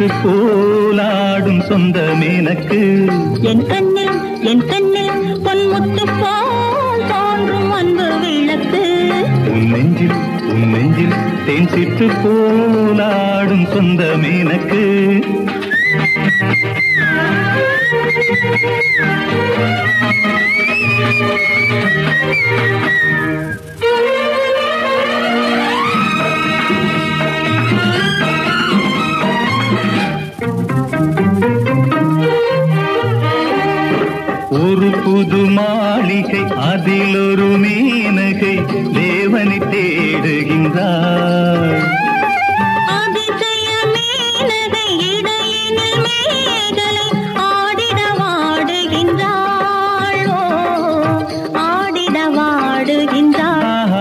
போலாடும் சொந்தம் எனக்கு என் கண்ணில் என் கண்ணில் பொன்முத்து போல் தோன்றும் அன்பு விளக்கு உன் நெஞ்சில் உன் நெஞ்சில் தேன் சிட்டு போலாடும் சொந்தம் எனக்கு ஒரு புது மாளிகை அதில் ஒரு மீனகை தேவனை தேடுகின்றார் அதிசய மீனகை இடையினில் மேகலை ஆடிட வாடுகின்றாள் ஓ, ஆடிட வாடுகின்றாள்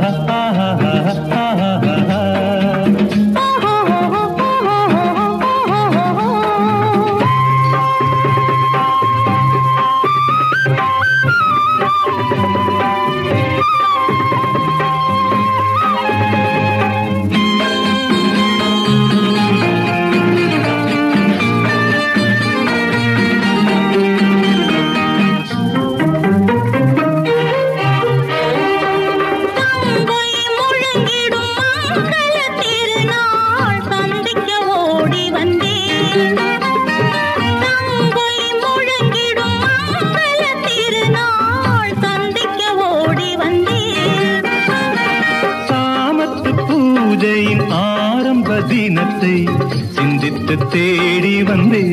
தங்கை முழங்கிடும் மங்கள திருநாள் சந்திக்க ஓடி வந்தேன் தங்கை முழங்கிடும் மங்கள திருநாள் சந்திக்க ஓடி வந்தேன் சாமத்து பூஜையின் ஆரம்ப தினத்தை சிந்தித்து தேடி வந்தே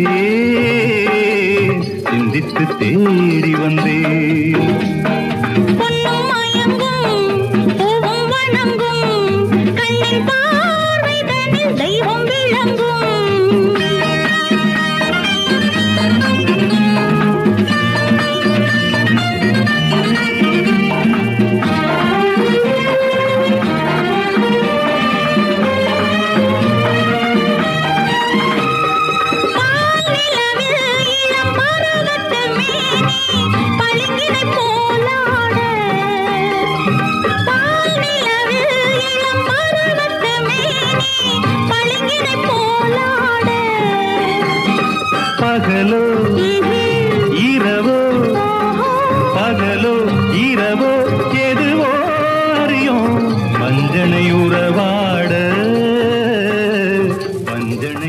சிந்தித்து தேடி வந்தே பொன்னும் மயங்கும் பூவும் வணங்கும் கண்ணின் பார்வைதனில் தெய்வம் விளங்கும் பால்நிலவில் இளம் மரகத்து மேனி பளிங்கினைப் போலாட. பால்நிலவில் இளம் மரகத்து மேனி பளிங்கினைப் போலாட. பகலோ இரவோ ஓஹோ, பகலோ இரவோ எதுவோ அறியோம் வஞ்சனை உறவாட வஞ்சனை